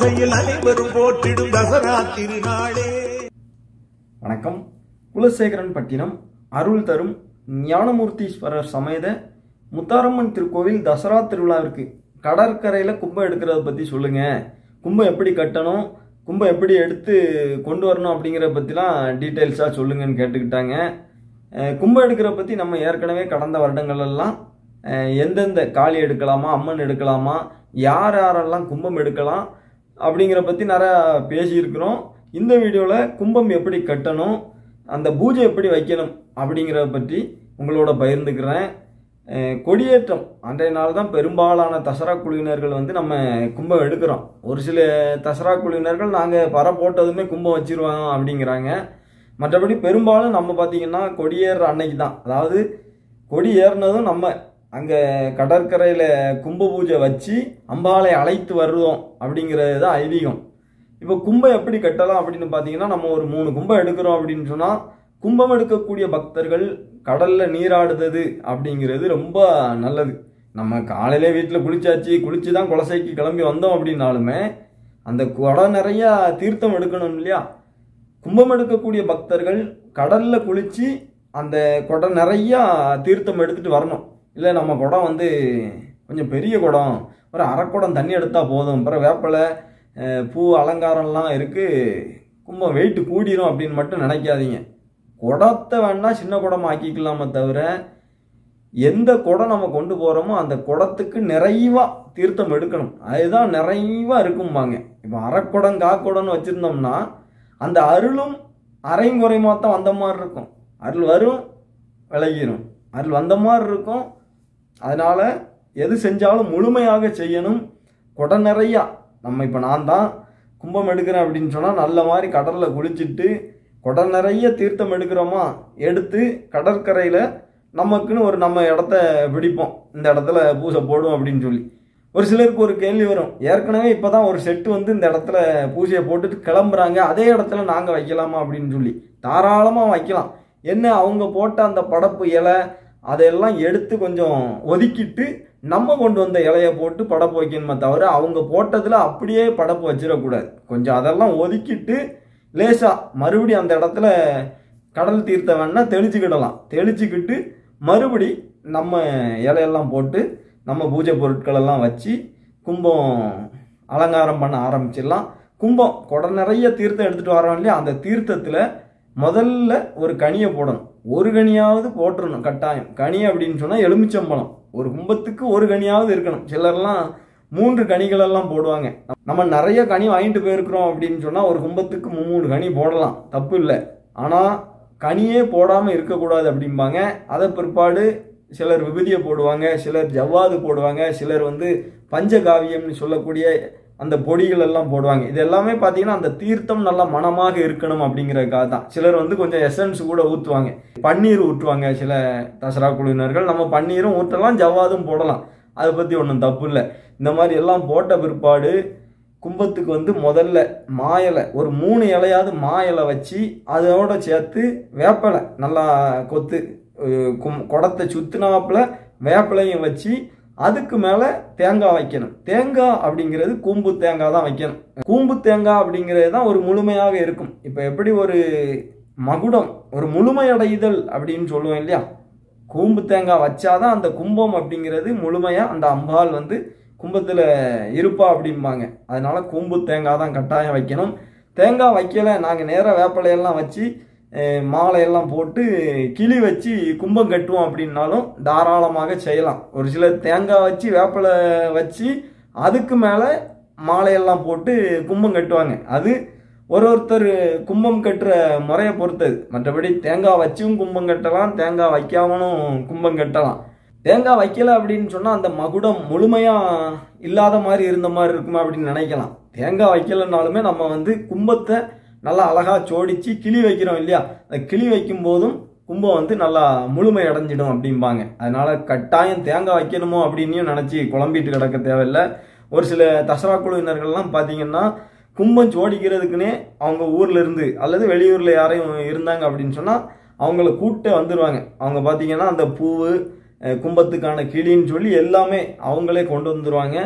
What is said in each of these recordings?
குகையில் அனைவரும் போற்றிடும் தசரா திருநாளே வணக்கம் குலசேகரன் பட்டினம் அருள் தரும் ஞானமூர்த்தீஸ்வரர் சமேத முத்தாரம்மன் திருக்கோவில் தசரா திருவிழாவிற்கு கடற்கரையில் கும்பம் எடுக்கிறத பற்றி சொல்லுங்கள் கும்பம் எப்படி கட்டணும் கும்பம் எப்படி எடுத்து கொண்டு வரணும் அப்படிங்கிறத பற்றிலாம் டீட்டெயில்ஸாக சொல்லுங்கன்னு கேட்டுக்கிட்டாங்க அஹ் கும்பம் எடுக்கிறத பற்றி நம்ம ஏற்கனவே கடந்த வருடங்களெல்லாம் அஹ் எந்தெந்த காளி எடுக்கலாமா அம்மன் எடுக்கலாமா யார் யாரெல்லாம் கும்பம் எடுக்கலாம் அப்படிங்கிற பற்றி நிறையா பேசியிருக்கிறோம் இந்த வீடியோவில் கும்பம் எப்படி கட்டணும் அந்த பூஜை எப்படி வைக்கணும் அப்படிங்கிறத பற்றி உங்களோட பகிர்ந்துக்கிறேன் அஹ் கொடியேற்றம் அன்றைய நாள் தான் பெரும்பாலான தசரா குழுவினர்கள் வந்து நம்ம கும்பம் எடுக்கிறோம் ஒரு சில தசரா குழுவினர்கள் நாங்கள் பற போட்டதுமே கும்பம் வச்சிருவாங்க அப்படிங்கிறாங்க மற்றபடி பெரும்பாலும் நம்ம பார்த்தீங்கன்னா கொடியேற அன்னைக்கு தான் அதாவது கொடி ஏறினதும் நம்ம அங்கே கடற்கரையில் கும்ப பூஜை வச்சு அம்பாளை அழைத்து வருவோம் அப்படிங்கிறது தான் ஐதீகம் இப்போ கும்பம் எப்படி கட்டலாம் அப்படின்னு பார்த்தீங்கன்னா நம்ம ஒரு மூணு கும்பம் எடுக்கிறோம் அப்படின்னு சொன்னால் கும்பம் எடுக்கக்கூடிய பக்தர்கள் கடலில் நீராடுறது அப்படிங்கிறது ரொம்ப நல்லது நம்ம காலையிலே வீட்டில் குளிச்சாச்சு குளிச்சு தான் குலசைக்கு கிளம்பி வந்தோம் அப்படின்னாலுமே அந்த குடம் நிறையா தீர்த்தம் எடுக்கணும் இல்லையா கும்பம் எடுக்கக்கூடிய பக்தர்கள் கடலில் குளித்து அந்த குடம் நிறையா தீர்த்தம் எடுத்துகிட்டு வரணும் இல்லை நம்ம குடம் வந்து கொஞ்சம் பெரிய குடம் ஒரு அரை குடம் தண்ணி எடுத்தால் போதும் அப்புறம் வேப்பிலை அஹ், பூ அலங்காரம்லாம் இருக்குது கும்பம் வெயிட் கூடிரும் அப்படின்னு மட்டும் நினைக்காதீங்க குடத்தை வேணால் சின்ன குடமா ஆக்கிக்கலாமே தவிர எந்த குடம் நம்ம கொண்டு போகிறோமோ அந்த குடத்துக்கு நிறைவா தீர்த்தம் எடுக்கணும் அதுதான் நிறைவா இருக்கும்பாங்க இப்போ அரைக்குடம் காக்குடம்னு வச்சுருந்தோம்னா அந்த அருளும் அரைங்குறைமா தான் வந்த மாதிரி இருக்கும் அருள் வரும் விலகிரும் அருள் வந்த மாதிரி இருக்கும் அதனால் எது செஞ்சாலும் முழுமையாக செய்யணும் குடம் நிறையா நம்ம இப்போ நான் தான் கும்பம் எடுக்கிறேன் அப்படின்னு சொன்னால் நல்ல மாதிரி கடலில் குளிச்சுட்டு குடம் நிறைய தீர்த்தம் எடுக்கிறோமா எடுத்து கடற்கரையில் நமக்குன்னு ஒரு நம்ம இடத்த பிடிப்போம் இந்த இடத்துல பூசை போடுவோம் அப்படின்னு சொல்லி ஒரு சிலருக்கு ஒரு கேள்வி வரும் ஏற்கனவே இப்போ தான் ஒரு செட்டு வந்து இந்த இடத்துல பூஜையை போட்டுட்டு கிளம்புறாங்க அதே இடத்துல நாங்கள் வைக்கலாமா அப்படின்னு சொல்லி தாராளமாக வைக்கலாம் என்ன அவங்க போட்ட அந்த படப்பு இலை அதையெல்லாம் எடுத்து கொஞ்சம் ஒதுக்கிட்டு நம்ம கொண்டு வந்த இலையை போட்டு படப்பு வைக்கணுமே தவிர அவங்க போட்டதில் அப்படியே படப்பு வச்சிடக்கூடாது கொஞ்சம் அதெல்லாம் ஒதுக்கிட்டு லேசாக மறுபடியும் அந்த இடத்துல கடல் தீர்த்த வேணா தெளிச்சுக்கிடலாம் தெளிச்சுக்கிட்டு மறுபடி நம்ம இலையெல்லாம் போட்டு நம்ம பூஜை பொருட்கள் எல்லாம் வச்சு கும்பம் அலங்காரம் பண்ண ஆரம்பிச்சிடலாம் கும்பம் குடம் நிறைய தீர்த்தம் எடுத்துகிட்டு வரோம் இல்லையா அந்த தீர்த்தத்தில் முதல்ல ஒரு கனியை போடணும் ஒரு கனியாவது போட்டுறணும் கட்டாயம் கனி அப்படின்னு சொன்னால் எலுமிச்சம்பழம் ஒரு கும்பத்துக்கு ஒரு கனியாவது இருக்கணும் சிலர்லாம் மூன்று கனிகளெல்லாம் போடுவாங்க நம்ம நிறைய கனி வாங்கிட்டு போயிருக்கிறோம் அப்படின்னு சொன்னால் ஒரு கும்பத்துக்கு மூணு கனி போடலாம் தப்பு இல்லை ஆனால் கனியே போடாமல் இருக்கக்கூடாது அப்படிம்பாங்க அதை பிற்பாடு சிலர் விபூதியை போடுவாங்க சிலர் ஜவ்வாது போடுவாங்க சிலர் வந்து பஞ்சகாவியம்னு சொல்லக்கூடிய அந்த பொடிகள் எல்லாம் போடுவாங்க இது எல்லாமே பார்த்தீங்கன்னா அந்த தீர்த்தம் நல்லா மனமாக இருக்கணும் அப்படிங்கிறதுக்காக தான் சிலர் வந்து கொஞ்சம் எசன்ஸ் கூட ஊற்றுவாங்க பன்னீர் ஊற்றுவாங்க சில தசரா குழுவினர்கள் நம்ம பன்னீரும் ஊற்றலாம் ஜவ்வாதும் போடலாம் அதை பற்றி ஒன்றும் தப்பு இல்லை இந்த மாதிரி எல்லாம் போட்ட பிற்பாடு கும்பத்துக்கு வந்து முதல்ல மா இலை ஒரு மூணு இலையாவது மா இலை வச்சு அதோட சேர்த்து வேப்பிலை நல்லா கொத்து அஹ் கும் குடத்தை சுத்தினாப்புல வேப்பிலையும் வச்சு அதுக்கு மேலே தேங்காய் வைக்கணும் தேங்காய் அப்படிங்கிறது கூம்பு தேங்காய் தான் வைக்கணும் கூம்பு தேங்காய் அப்படிங்கிறது தான் ஒரு முழுமையாக இருக்கும் இப்போ எப்படி ஒரு மகுடம் ஒரு முழுமையடைதல் அப்படின்னு சொல்லுவோம் இல்லையா கூம்பு தேங்காய் வச்சாதான் அந்த கும்பம் அப்படிங்கிறது முழுமையாக அந்த அம்பாள் வந்து கும்பத்தில் இருப்பா அப்படிம்பாங்க அதனால கூம்பு தேங்காய் தான் கட்டாயம் வைக்கணும் தேங்காய் வைக்கல நாங்கள் நேராக வேப்பிலையெல்லாம் வச்சு அஹ், மாலையெல்லாம் போட்டு கிளி வச்சு கும்பம் கட்டுவோம் அப்படின்னாலும் தாராளமாக செய்யலாம் ஒரு சிலர் தேங்காய் வச்சு வேப்பிலை வச்சு அதுக்கு மேலே மாலையெல்லாம் போட்டு கும்பம் கட்டுவாங்க அது ஒரு ஒருத்தர் கும்பம் கட்டுற முறையை பொறுத்தது மற்றபடி தேங்காய் வச்சும் கும்பம் கட்டலாம் தேங்காய் வைக்காமலும் கும்பம் கட்டலாம் தேங்காய் வைக்கல அப்படின்னு சொன்னால் அந்த மகுடம் முழுமையாக இல்லாத மாதிரி இருந்த மாதிரி இருக்குமா அப்படின்னு நினைக்கலாம் தேங்காய் வைக்கலைனாலுமே நம்ம வந்து கும்பத்தை நல்லா அழகாக ஜோடிச்சு கிளி வைக்கிறோம் இல்லையா அந்த கிளி வைக்கும் போதும் கும்பம் வந்து நல்லா முழுமை அடைஞ்சிடும் அப்படிம்பாங்க அதனால கட்டாயம் தேங்காய் வைக்கணுமோ அப்படின்னும் நினச்சி குழம்பிட்டு கிடக்க தேவையில்லை ஒரு சில தசரா குழுவினர்கள்லாம் பார்த்தீங்கன்னா கும்பம் ஜோடிக்கிறதுக்குன்னே அவங்க ஊர்ல இருந்து அல்லது வெளியூர்ல யாரையும் இருந்தாங்க அப்படின்னு சொன்னா அவங்கள கூட்ட வந்துடுவாங்க அவங்க பார்த்தீங்கன்னா அந்த பூவு அஹ், கும்பத்துக்கான கிளின்னு சொல்லி எல்லாமே அவங்களே கொண்டு வந்துருவாங்க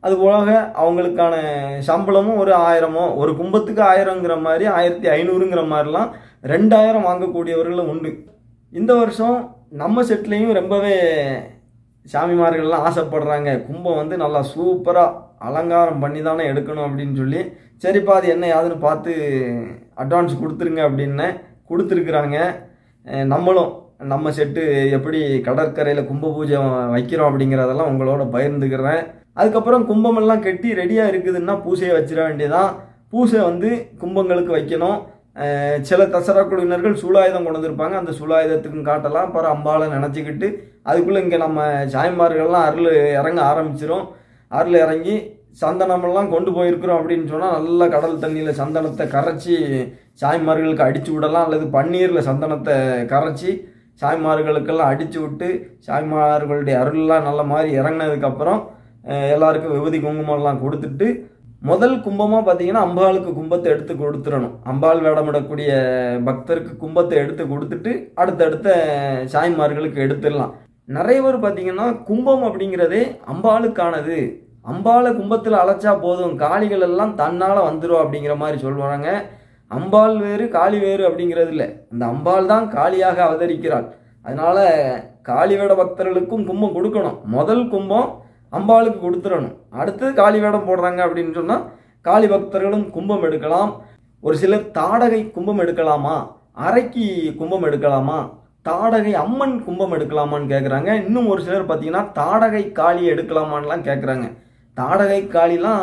அது போக அவங்களுக்கான சம்பளமும் ஒரு ஆயிரமோ ஒரு கும்பத்துக்கு ஆயிரங்கிற மாதிரி ஆயிரத்தி ஐநூறுங்கிற மாதிரிலாம் ரெண்டாயிரம் வாங்கக்கூடியவர்களும் உண்டு இந்த வருஷம் நம்ம செட்லேயும் ரொம்பவே சாமிமார்கள்லாம் ஆசைப்படுறாங்க கும்பம் வந்து நல்லா சூப்பராக அலங்காரம் பண்ணி தானே எடுக்கணும் அப்படின்னு சொல்லி சரிப்பா அது என்ன யாதுன்னு பார்த்து அட்வான்ஸ் கொடுத்துருங்க அப்படின்னு கொடுத்துருக்குறாங்க அஹ் நம்மளும் நம்ம செட்டு எப்படி கடற்கரையில் கும்ப பூஜை வைக்கிறோம் அப்படிங்கிறதெல்லாம் உங்களோட பகிர்ந்துக்கிறேன் அதுக்கப்புறம் கும்பமெல்லாம் கட்டி ரெடியாக இருக்குதுன்னா பூசையை வச்சிட வேண்டியதான் பூசை வந்து கும்பங்களுக்கு வைக்கணும் அஹ் சில தசரா குழுவினர்கள் சூலாயுதம் கொண்டு வந்திருப்பாங்க அந்த சூலாயுதத்துக்கும் காட்டலாம் அப்புறம் அம்பாலை நினச்சிக்கிட்டு அதுக்குள்ளே இங்கே நம்ம சாய்மார்கள்லாம் அருள் இறங்க ஆரம்பிச்சிரும் அருள் இறங்கி சந்தனமெல்லாம் கொண்டு போயிருக்கிறோம் அப்படின்னு சொன்னால் நல்லா கடல் தண்ணியில் சந்தனத்தை கரைச்சி சாய்மார்களுக்கு அடித்து விடலாம் அல்லது பன்னீரில் சந்தனத்தை கரைச்சி சாய்மார்களுக்கெல்லாம் அடித்து விட்டு சாய்மார்களுடைய அருள்லாம் நல்ல மாதிரி இறங்கினதுக்கப்புறம் அஹ் எல்லாருக்கும் விபூதி குங்குமம்லாம் கொடுத்துட்டு முதல் கும்பமாக பார்த்தீங்கன்னா அம்பாளுக்கு கும்பத்தை எடுத்து கொடுத்துடணும் அம்பாள் வேடமிடக்கூடிய பக்தருக்கு கும்பத்தை எடுத்து கொடுத்துட்டு அடுத்தடுத்த சாய்மார்களுக்கு எடுத்துடலாம் நிறைய பேர் பார்த்தீங்கன்னா கும்பம் அப்படிங்கிறதே அம்பாளுக்கானது அம்பாளை கும்பத்தில் அழைச்சா போதும் காளிகள் எல்லாம் தன்னால் வந்துடும் அப்படிங்கிற மாதிரி சொல்லுவாங்க அம்பாள் வேறு காளி வேறு அப்படிங்கிறது இல்லை அந்த அம்பாள் தான் காளியாக அவதரிக்கிறாள் அதனால காளி வேட பக்தர்களுக்கும் கும்பம் கொடுக்கணும் முதல் கும்பம் அம்பாளுக்கு கொடுத்துடணும் அடுத்து காளி வேடம் போடுறாங்க அப்படின்னு சொன்னால் காளி பக்தர்களும் கும்பம் எடுக்கலாம் ஒரு சிலர் தாடகை கும்பம் எடுக்கலாமா அரைக்கி கும்பம் எடுக்கலாமா தாடகை அம்மன் கும்பம் எடுக்கலாமான்னு கேட்குறாங்க இன்னும் ஒரு சிலர் பார்த்தீங்கன்னா தாடகை காளி எடுக்கலாமான்லாம் கேட்குறாங்க தாடகை காளிலாம்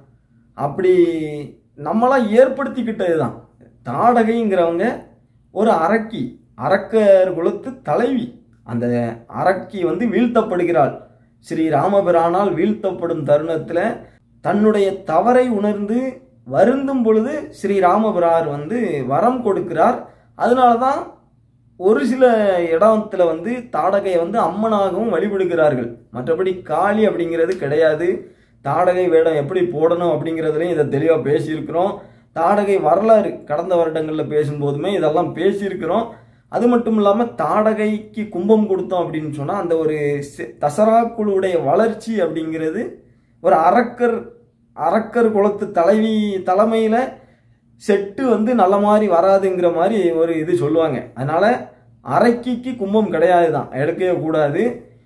அப்படி நம்மளாம் ஏற்படுத்திக்கிட்டது தான் தாடகைங்கிறவங்க ஒரு அரக்கி அரக்கர் குலத்து தலைவி அந்த அரக்கி வந்து வீழ்த்தப்படுகிறாள் ஸ்ரீ ராமபிரானால் வீழ்த்தப்படும் தருணத்தில் தன்னுடைய தவறை உணர்ந்து வருந்தும் பொழுது ஸ்ரீ ராமபிரார் வந்து வரம் கொடுக்கிறார் அதனால தான் ஒரு சில இடத்துல வந்து தாடகையை வந்து அம்மனாகவும் வழிபடுகிறார்கள் மற்றபடி காளி அப்படிங்கிறது கிடையாது தாடகை வேடம் எப்படி போடணும் அப்படிங்கிறதுலையும் இதை தெளிவாக பேசியிருக்கிறோம் தாடகை வரலாறு கடந்த வருடங்களில் பேசும்போதுமே இதெல்லாம் பேசியிருக்கிறோம் அது மட்டும் இல்லாமல் தாடகைக்கு கும்பம் கொடுத்தோம் அப்படின்னு சொன்னால் அந்த ஒரு சி- தசரா குழுவுடைய வளர்ச்சி அப்படிங்கிறது ஒரு அரக்கர் அரக்கர் குலத்து தலைவி தலைமையில் செட்டு வந்து நல்ல மாதிரி வராதுங்கிற மாதிரி ஒரு இது சொல்லுவாங்க அதனால அரைக்கிக்கு கும்பம் கிடையாது தான் எடுக்கவே கூடாது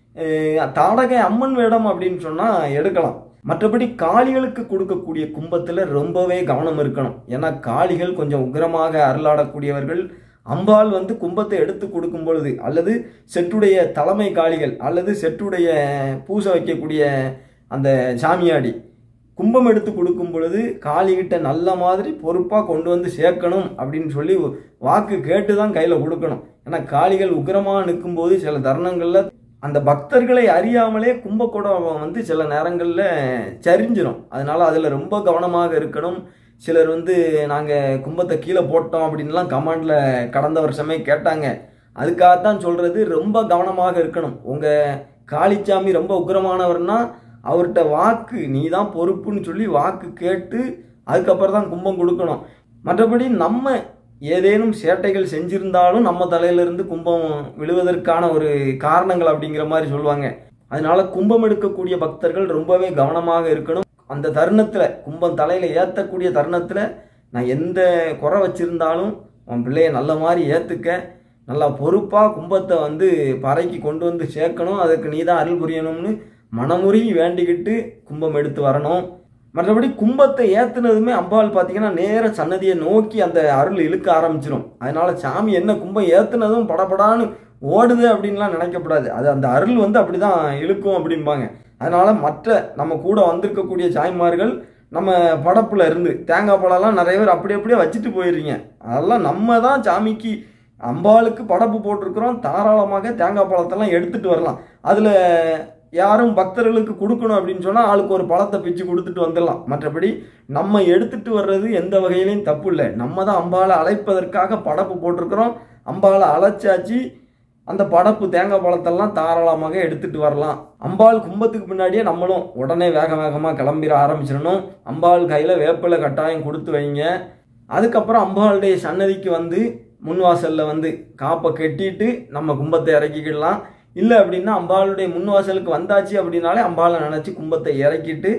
அஹ் தாடகை அம்மன் வேடம் அப்படின்னு சொன்னால் எடுக்கலாம் மற்றபடி காளிகளுக்கு கொடுக்கக்கூடிய கும்பத்தில் ரொம்பவே கவனம் இருக்கணும் ஏன்னா காளிகள் கொஞ்சம் உக்கிரமாக அருளாடக்கூடியவர்கள் அம்பாள் வந்து கும்பத்தை எடுத்து கொடுக்கும் பொழுது அல்லது செட்டுடைய தலைமை காளிகள் அல்லது செட்டுடைய பூசை வைக்கக்கூடிய அந்த சாமியாடி கும்பம் எடுத்து கொடுக்கும் பொழுது காளிகிட்ட நல்ல மாதிரி பொறுப்பாக கொண்டு வந்து சேர்க்கணும் அப்படின்னு சொல்லி வாக்கு கேட்டு தான் கையில் கொடுக்கணும் ஏன்னா காளிகள் உக்கிரமாக நிற்கும்போது சில தருணங்களில் அந்த பக்தர்களை அறியாமலே கும்பக்கூடம் வந்து சில நேரங்களில் சரிஞ்சிரும் அதனால அதில் ரொம்ப கவனமாக இருக்கணும் சிலர் வந்து நாங்கள் கும்பத்தை கீழே போட்டோம் அப்படின்லாம் கமாண்டில் கடந்த வருஷமே கேட்டாங்க அதுக்காகத்தான் சொல்கிறது ரொம்ப கவனமாக இருக்கணும் உங்கள் காளிச்சாமி ரொம்ப உக்கிரமானவர்னா அவர்கிட்ட வாக்கு நீ தான் பொறுப்புன்னு சொல்லி வாக்கு கேட்டு அதுக்கப்புறம் தான் கும்பம் கொடுக்கணும் மற்றபடி நம்ம ஏதேனும் சேட்டைகள் செஞ்சிருந்தாலும் நம்ம தலையிலிருந்து கும்பம் விழுவதற்கான ஒரு காரணங்கள் அப்படிங்கிற மாதிரி சொல்லுவாங்க அதனால கும்பம் எடுக்கக்கூடிய பக்தர்கள் ரொம்பவே கவனமாக இருக்கணும் அந்த தருணத்தில் கும்பம் தலையில் ஏற்றக்கூடிய தருணத்தில் நான் எந்த குறை வச்சிருந்தாலும் உன் பிள்ளைய நல்ல மாதிரி ஏற்றுக்க நல்லா பொறுப்பாக கும்பத்தை வந்து பறைக்கு கொண்டு வந்து சேர்க்கணும் அதுக்கு நீ தான் அருள் புரியணும்னு மனமுருகி வேண்டிக்கிட்டு கும்பம் எடுத்து வரணும் மற்றபடி கும்பத்தை ஏத்துனதுமே அம்பாள் பார்த்தீங்கன்னா நேர சன்னதியை நோக்கி அந்த அருள் இழுக்க ஆரம்பிச்சிடும் அதனால சாமி என்ன கும்பம் ஏத்துனதும் படபடான்னு ஓடுது அப்படின்லாம் நினைக்கக்கூடாது அது அந்த அருள் வந்து அப்படிதான் இழுக்கும் அப்படிம்பாங்க அதனால மற்ற நம்ம கூட வந்திருக்கக்கூடிய சாய்மார்கள் நம்ம படப்புல இருந்து தேங்காய் பழம்லாம் நிறைய பேர் அப்படி அப்படியே வச்சுட்டு போயிடுறீங்க அதெல்லாம் நம்ம தான் சாமிக்கு அம்பாளுக்கு படப்பு போட்டிருக்கிறோம் தாராளமாக தேங்காய் பழத்தெல்லாம் எடுத்துட்டு வரலாம் அதில் யாரும் பக்தர்களுக்கு கொடுக்கணும் அப்படின்னு சொன்னால் ஆளுக்கு ஒரு பழத்தை பிச்சு கொடுத்துட்டு வந்துடலாம் மற்றபடி நம்ம எடுத்துட்டு வர்றது எந்த வகையிலையும் தப்பு இல்லை நம்ம தான் அம்பாளை அழைப்பதற்காக படப்பு போட்டிருக்கிறோம் அம்பாளை அழைச்சாச்சு அந்த படப்பு தேங்காய் பழத்தெல்லாம் தாராளமாக எடுத்துட்டு வரலாம் அம்பாள் கும்பத்துக்கு பின்னாடியே நம்மளும் உடனே வேக வேகமாக கிளம்பிட ஆரம்பிச்சிடணும் அம்பாள் கையில் வேப்பிலை கட்டாயம் கொடுத்து வைங்க அதுக்கப்புறம் அம்பாளுடைய சன்னதிக்கு வந்து முன்வாசலில் வந்து காப்பை கட்டிட்டு நம்ம கும்பத்தை இறக்கிக்கிடலாம் இல்லை அப்படின்னா அம்பாளுடைய முன்வாசலுக்கு வந்தாச்சு அப்படின்னாலே அம்பாளை நினச்சி கும்பத்தை இறக்கிட்டு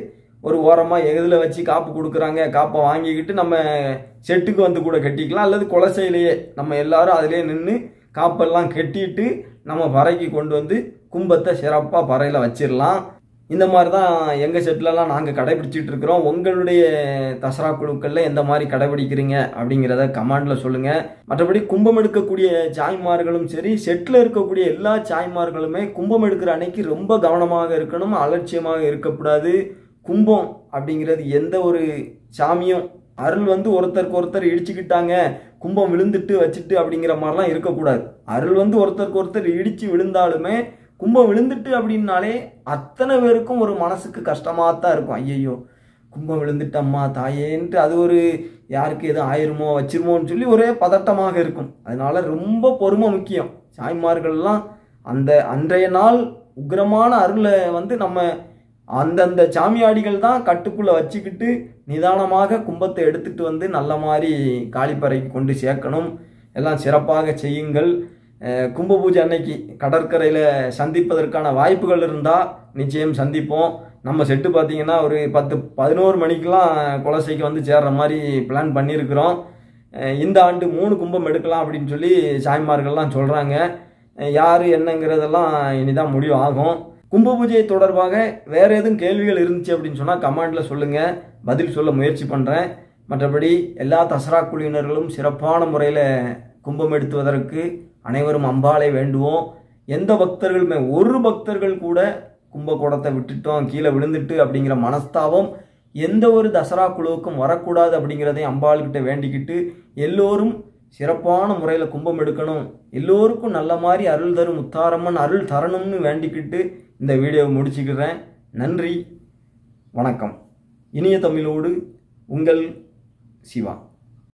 ஒரு ஓரமாக எதில் வச்சு காப்பு கொடுக்குறாங்க காப்பை வாங்கிக்கிட்டு நம்ம செட்டுக்கு வந்து கூட கட்டிக்கலாம் அல்லது குலசையிலேயே நம்ம எல்லாரும் அதிலே நின்று காப்பெல்லாம் கட்டிட்டு நம்ம பறைக்கு கொண்டு வந்து கும்பத்தை சிறப்பாக பறையில் வச்சிடலாம் இந்த மாதிரி தான் எங்கள் செட்லலாம் நாங்கள் கடைபிடிச்சிட்டு இருக்கிறோம் உங்களுடைய தசரா குழுக்களில் எந்த மாதிரி கடைபிடிக்கிறீங்க அப்படிங்கிறத கமாண்டில் சொல்லுங்கள் மற்றபடி கும்பம் எடுக்கக்கூடிய சாய்மார்களும் சரி செட்டில் இருக்கக்கூடிய எல்லா சாய்மார்களுமே கும்பம் எடுக்கிற அன்னைக்கு ரொம்ப கவனமாக இருக்கணும் அலட்சியமாக இருக்கக்கூடாது கும்பம் அப்படிங்கிறது எந்த ஒரு சாமியும் அருள் வந்து ஒருத்தருக்கு ஒருத்தர் இடிச்சுக்கிட்டாங்க கும்பம் விழுந்துட்டு வச்சுட்டு அப்படிங்கிற மாதிரிலாம் இருக்கக்கூடாது அருள் வந்து ஒருத்தருக்கு ஒருத்தர் இடிச்சு விழுந்தாலுமே கும்பம் விழுந்துட்டு அப்படின்னாலே அத்தனை பேருக்கும் ஒரு மனசுக்கு கஷ்டமாக தான் இருக்கும் ஐயையோ கும்பம் விழுந்துட்டம்மா தாயேன்ட்டு அது ஒரு யாருக்கு எதுவும் ஆயிருமோ வச்சிருமோன்னு சொல்லி ஒரே பதட்டமாக இருக்கும் அதனால ரொம்ப பொறுமை முக்கியம் சாய்மார்கள்லாம் அந்த அன்றைய நாள் உக்கிரமான அருளை வந்து நம்ம அந்தந்த சாமியாடிகள் தான் கட்டுக்குள்ளே வச்சுக்கிட்டு நிதானமாக கும்பத்தை எடுத்துட்டு வந்து நல்ல மாதிரி காளிப்பறைக்கு கொண்டு சேர்க்கணும் எல்லாம் சிறப்பாக செய்யுங்கள் அஹ் கும்ப பூஜை அன்னைக்கு கடற்கரையில் சந்திப்பதற்கான வாய்ப்புகள் இருந்தால் நிச்சயம் சந்திப்போம் நம்ம செட்டு பார்த்தீங்கன்னா ஒரு பத்து பதினோரு மணிக்கெலாம் குலசைக்கு வந்து சேர்ற மாதிரி பிளான் பண்ணியிருக்கிறோம் அஹ் இந்த ஆண்டு மூணு கும்பம் எடுக்கலாம் அப்படின்னு சொல்லி சாய்மார்கள்லாம் சொல்கிறாங்க யார் என்னங்கிறதெல்லாம் இனிதான் முடிவு ஆகும் கும்ப பூஜை தொடர்பாக வேற எதுவும் கேள்விகள் இருந்துச்சு அப்படின்னு சொன்னால் கமெண்டில் சொல்லுங்கள் பதில் சொல்ல முயற்சி பண்ணுறேன் மற்றபடி எல்லா தசரா குழுவினர்களும் சிறப்பான முறையில் கும்பம் எடுத்துவதற்கு அனைவரும் அம்பாளை வேண்டுவோம் எந்த பக்தர்களுமே ஒரு பக்தர்கள் கூட கும்பகோணத்தை விட்டுட்டோம் கீழே விழுந்துட்டு அப்படிங்கிற மனஸ்தாபம் எந்த ஒரு தசரா குழுவுக்கும் வரக்கூடாது அப்படிங்கிறதையும் அம்பாள்கிட்ட வேண்டிக்கிட்டு எல்லோரும் சிறப்பான முறையில் கும்பம் எடுக்கணும் எல்லோருக்கும் நல்ல மாதிரி அருள் தரும் முத்தாரம்மன் அருள் தரணும்னு வேண்டிக்கிட்டு இந்த வீடியோவை முடிச்சுக்கிறேன் நன்றி வணக்கம் இனிய தமிழோடு உங்கள் சிவா